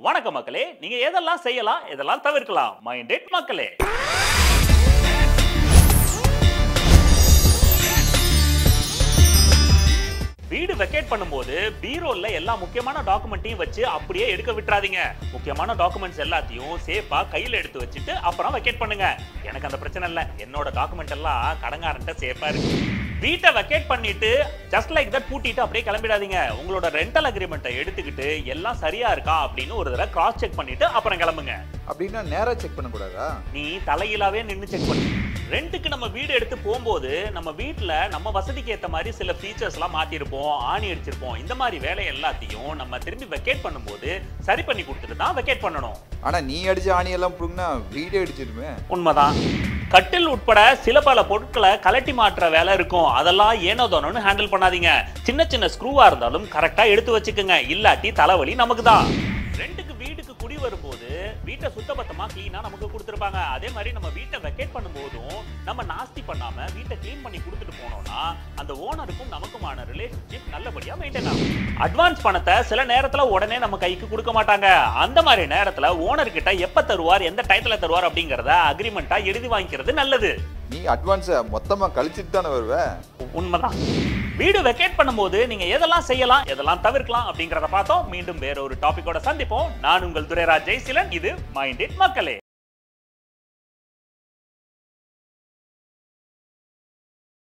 வணக்கம் மக்களே நீங்க எதெல்லாம் செய்யலாம் எதெல்லாம் தவிர்க்கலாம் மைண்டட் மக்களே வீடு வெக்கேட் பண்ணும்போது பீரோல்ல எல்லா முக்கியமான டாக்குமெண்ட்டையும் வச்சு அப்படியே எடுக்க விட்டுறாதீங்க முக்கியமான டாக்குமெண்ட்ஸ் எல்லாத்தையும் சேஃபா கையில எடுத்து வச்சுட்டு அப்புறம் வெக்கேட் பண்ணுங்க எனக்கு அந்த பிரச்சனை இல்ல என்னோட டாக்குமெண்ட் எல்லாம் கடங்காரன்ட்ட சேஃபா இருக்கு வீட்டை வெக்கேட் பண்ணிட்டு ஜஸ்ட் லைக் தட் பூட்டிட்டு அப்படியே கிளம்பிடாதீங்க உங்களோட ரெண்டல் அக்ரிமெண்ட்டை எடுத்துக்கிட்டு எல்லாம் சரியா இருக்கா அப்படின்னு ஒரு தடவை கிராஸ் செக் பண்ணிட்டு அப்புறம் கிளம்புங்க அப்படின்னா நேரா செக் பண்ணக்கூடாதா நீ தலையிலாவே நின்னு செக் பண்ணு ரெண்டுக்கு நம்ம வீடு எடுத்து போகும்போது நம்ம வீட்ல நம்ம வசதிக்கு ஏத்த மாதிரி சில ஃபீச்சர்ஸ்லாம் மாத்திருப்போம் ஆணி அடிச்சிருப்போம் இந்த மாதிரி வேலை எல்லாத்தையும் நம்ம திரும்பி வெக்கேட் பண்ணும்போது சரி பண்ணி கொடுத்துட்டு தான் வெக்கேட் பண்ணணும் ஆனா நீ அடிச்ச ஆணியெல்லாம் புடுங்கினா வீடே அடிச்சிருமே உண்மைதான் கட்டில் உட்பட சில பல பொருட்களை கலட்டி மாற்ற வேலை இருக்கும் அதெல்லாம் ஏனோ தானோன்னு ஹேண்டில் பண்ணாதீங்க சின்ன சின்ன ஸ்க்ரூவா இருந்தாலும் கரெக்டா எடுத்து வச்சுக்கோங்க இல்லாட்டி தலைவலி நமக்கு தான் ரெண்டுக்கு வீட்டுக்கு குடி வரும்போது வீட்டை சுத்தபத்தமா கிளீனா நமக்கு கொடுத்துருப்பாங்க அதே மாதிரி நம்ம வீட்டை வெக்கேட் பண்ணும்போதும் நம்ம நாஸ்தி பண்ணாம வீட்டை க்ளீன் பண்ணி கொடுத்துட்டு போனோம்னா அந்த ஓனருக்கும் நமக்குமான ரிலேஷன்ஷிப் நல்லபடியா மெயின்டைன் ஆகும் அட்வான்ஸ் பணத்தை சில நேரத்துல உடனே நம்ம கைக்கு கொடுக்க மாட்டாங்க அந்த மாதிரி நேரத்துல ஓனர் கிட்ட எப்ப தருவார் எந்த டயத்துல தருவார் அப்படிங்கறத அக்ரிமெண்டா எழுதி வாங்கிக்கிறது நல்லது நீ அட்வான்ஸை மொத்தமா கழிச்சிட்டு தானே வருவ உண்மைதான் வீடு வெக்கேட் பண்ணும்போது நீங்க எதெல்லாம் செய்யலாம் எதெல்லாம் தவிர்க்கலாம் அப்படிங்கறத பார்த்தோம் மீண்டும் வேற ஒரு டாபிக்கோட சந்திப்போம் நான் உங்கள் துரைராஜ் ஜெய்சிலன் இது மைண்ட் இட் மக்களே